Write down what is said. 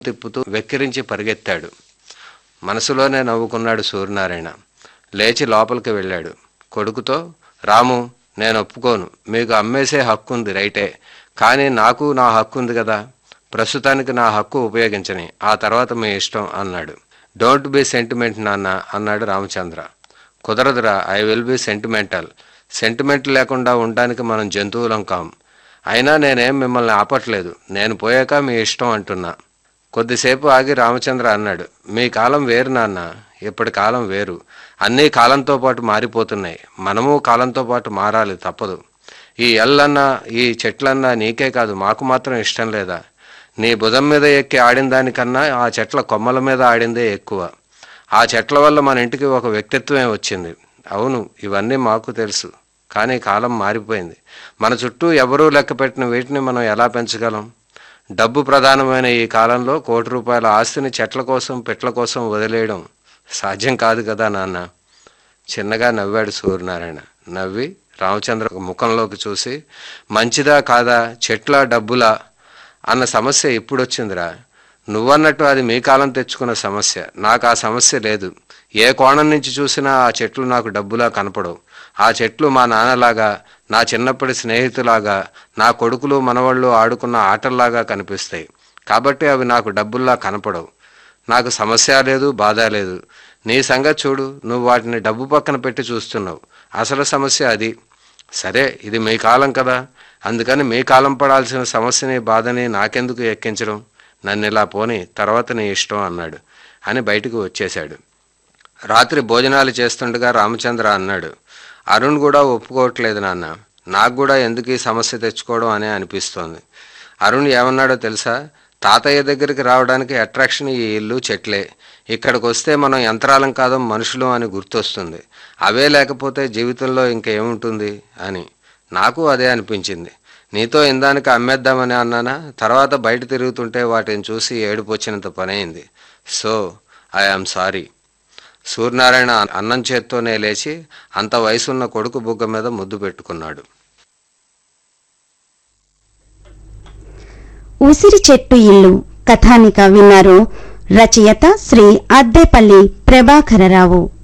తిప్పుతూ వెక్కిరించి పరిగెత్తాడు మనసులోనే నవ్వుకున్నాడు సూర్యనారాయణ లేచి లోపలికి వెళ్ళాడు కొడుకుతో రాము నేను ఒప్పుకోను మీకు అమ్మేసే హక్కు ఉంది రైటే కానీ నాకు నా హక్కు ఉంది కదా ప్రస్తుతానికి నా హక్కు ఉపయోగించని ఆ తర్వాత మీ ఇష్టం అన్నాడు డోంట్ బి సెంటిమెంట్ నాన్న అన్నాడు రామచంద్ర కుదరదురా I will be sentimental sentiment లేకుండా ఉండడానికి మనం జంతువులం కాం అయినా నేనేం మిమ్మల్ని ఆపట్లేదు నేను పోయాక మీ ఇష్టం అంటున్నా కొద్దిసేపు ఆగి రామచంద్ర అన్నాడు మీ కాలం వేరు నాన్న ఇప్పటి కాలం వేరు అన్నీ కాలంతో పాటు మారిపోతున్నాయి మనము కాలంతో పాటు మారాలి తప్పదు ఈ ఎల్లన్నా ఈ చెట్లన్నా నీకే కాదు మాకు మాత్రం ఇష్టం లేదా నీ భుజం మీద ఎక్కి ఆడిన దానికన్నా ఆ చెట్ల కొమ్మల మీద ఆడిందే ఎక్కువ ఆ చెట్ల వల్ల మన ఇంటికి ఒక వ్యక్తిత్వమే వచ్చింది అవును ఇవన్నీ మాకు తెలుసు కానీ కాలం మారిపోయింది మన చుట్టూ ఎవరూ లెక్క పెట్టిన వీటిని మనం ఎలా పెంచగలం డబ్బు ప్రధానమైన ఈ కాలంలో కోటి రూపాయల ఆస్తిని చెట్ల కోసం పెట్ల కోసం వదిలేయడం సాధ్యం కాదు కదా నాన్న చిన్నగా నవ్వాడు సూర్యనారాయణ నవ్వి రామచంద్ర ముఖంలోకి చూసి మంచిదా కాదా చెట్ల డబ్బులా అన్న సమస్య ఇప్పుడొచ్చిందిరా నువ్వన్నట్టు అది మీ కాలం తెచ్చుకున్న సమస్య నాకు ఆ సమస్య లేదు ఏ కోణం నుంచి చూసినా ఆ చెట్లు నాకు డబ్బులా కనపడవు ఆ చెట్లు మా నాన్నలాగా నా చిన్నప్పటి స్నేహితులాగా నా కొడుకులు మనవాళ్ళు ఆడుకున్న ఆటల్లాగా కనిపిస్తాయి కాబట్టి అవి నాకు డబ్బుల్లా కనపడవు నాకు సమస్య లేదు బాధ లేదు నీ సంగతి చూడు నువ్వు వాటిని డబ్బు పక్కన పెట్టి చూస్తున్నావు అసలు సమస్య అది సరే ఇది మీ కాలం కదా అందుకని మీ కాలం పడాల్సిన సమస్యని బాధని నాకెందుకు ఎక్కించడం నన్ను ఇలా పోని తర్వాత నీ ఇష్టం అన్నాడు అని బయటకు వచ్చేశాడు రాత్రి భోజనాలు చేస్తుండగా రామచంద్ర అన్నాడు అరుణ్ కూడా ఒప్పుకోవట్లేదు నాన్న నాకు కూడా ఎందుకు ఈ సమస్య తెచ్చుకోవడం అనే అనిపిస్తోంది అరుణ్ ఏమన్నాడో తెలుసా తాతయ్య దగ్గరికి రావడానికి అట్రాక్షన్ ఈ ఇల్లు చెట్లే ఇక్కడికి వస్తే మనం యంత్రాలం కాదో మనుషులు అని గుర్తొస్తుంది అవే లేకపోతే జీవితంలో ఇంకేముంటుంది అని నాకు అదే అనిపించింది నీతో ఇందానికి అమ్మేద్దామని అన్నానా తర్వాత బయట తిరుగుతుంటే వాటిని చూసి ఏడుపు వచ్చినంత పనైంది సో ఐఆమ్ సారీ సూర్యనారాయణ అన్నం చేత్తోనే లేచి అంత వయసున్న కొడుకు బుగ్గ మీద ముద్దు పెట్టుకున్నాడు ఉసిరి చెట్టు ఇల్లు కథానిక విన్నారు రచయిత శ్రీ అద్దెపల్లి ప్రభాకరరావు